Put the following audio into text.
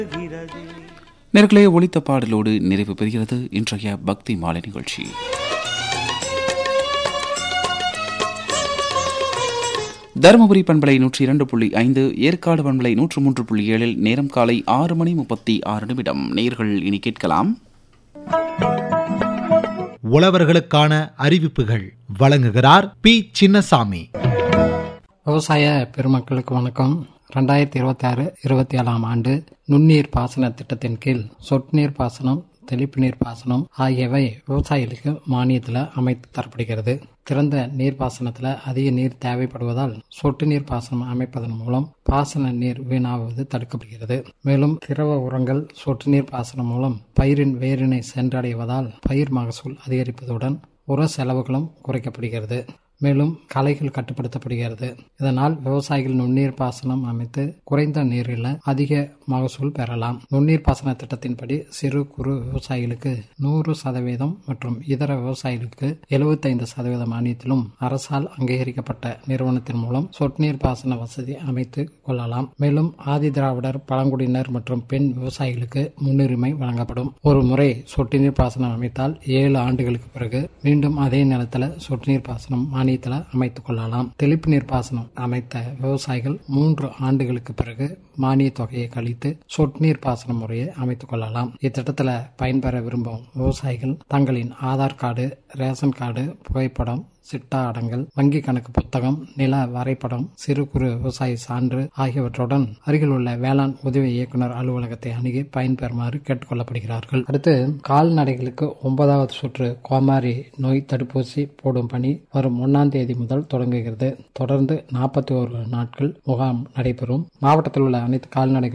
நேர்களே ஒலித்த பாடலோடு நிறைவு பெறுகிறது இன்றைய பக்தி மாலை நிகழ்ச்சி தருமபுரி பண்பலை நூற்றி இரண்டு புள்ளி ஐந்து ஏற்காடு பண்பலை நூற்று மூன்று புள்ளி ஏழில் நேரம் காலை ஆறு மணி முப்பத்தி ஆறு நிமிடம் நேர்கள் இனி கேட்கலாம் உழவர்களுக்கான அறிவிப்புகள் வழங்குகிறார் பி சின்னசாமி விவசாய பெருமக்களுக்கு வணக்கம் ரெண்டாயிரத்தி இருபத்தி ஆறு இருபத்தி ஏழாம் ஆண்டு நுண்ணீர் பாசன திட்டத்தின் கீழ் சொட்டு நீர் பாசனம் தெளிப்பு நீர் பாசனம் ஆகியவை விவசாயிகளுக்கு மானியத்தில் அமைத்து தரப்படுகிறது திறந்த நீர் பாசனத்தில் அதிக நீர் தேவைப்படுவதால் சொட்டு நீர் பாசனம் அமைப்பதன் மூலம் பாசன நீர் வீணாவது தடுக்கப்படுகிறது மேலும் திரவ உரங்கள் சொட்டு நீர் பாசனம் மூலம் பயிரின் வேரினை சென்றடைவதால் பயிர் மகசூல் அதிகரிப்பதுடன் உர செலவுகளும் குறைக்கப்படுகிறது மேலும் களைகள் கட்டுப்படுத்தப்படுகிறது இதனால் விவசாயிகள் நுண்ணீர் பாசனம் அமைத்து குறைந்த நீரில் அதிக மகசூல் பெறலாம் நுண்ணீர் பாசன திட்டத்தின்படி சிறு குறு விவசாயிகளுக்கு நூறு சதவீதம் மற்றும் இதர விவசாயிகளுக்கு எழுபத்தைந்து சதவீத மானியத்திலும் அரசால் அங்கீகரிக்கப்பட்ட நிறுவனத்தின் மூலம் சொட்டு நீர் பாசன வசதி அமைத்து கொள்ளலாம் மேலும் ஆதி திராவிடர் பழங்குடியினர் மற்றும் பெண் விவசாயிகளுக்கு முன்னுரிமை வழங்கப்படும் ஒரு முறை சொட்டு நீர் பாசனம் அமைத்தால் ஏழு ஆண்டுகளுக்கு பிறகு மீண்டும் அதே நிலத்தில் சொட்டு நீர் பாசனம் மானியத்தில் அமைத்துக் கொள்ளலாம் தெளிப்பு நீர் பாசனம் அமைத்த விவசாயிகள் மூன்று ஆண்டுகளுக்கு பிறகு மானிய தொகையை கழித்து சொட்டு நீர் பாசன முறையை அமைத்துக் கொள்ளலாம் இத்திட்டத்தில் பயன்பெற விரும்பும் விவசாயிகள் தங்களின் ஆதார் கார்டு ரேஷன் கார்டு புகைப்படம் சிட்டா அடங்கல் வங்கி கணக்கு புத்தகம் நில வரைபடம் சிறு குறு விவசாய சான்று ஆகியவற்றுடன் அருகில் உள்ள வேளாண் உதவி இயக்குனர் அலுவலகத்தை அணுகி பயன்பெறுமாறு கேட்டுக்கொள்ளப்படுகிறார்கள் அடுத்து கால்நடைகளுக்கு ஒன்பதாவது சுற்று கோமாரி நோய் தடுப்பூசி போடும் பணி வரும் ஒன்னாம் தேதி முதல் தொடங்குகிறது தொடர்ந்து நாற்பத்தி ஒரு நாட்கள் முகாம் நடைபெறும் மாவட்டத்தில் உள்ள அனைத்து கால்நடை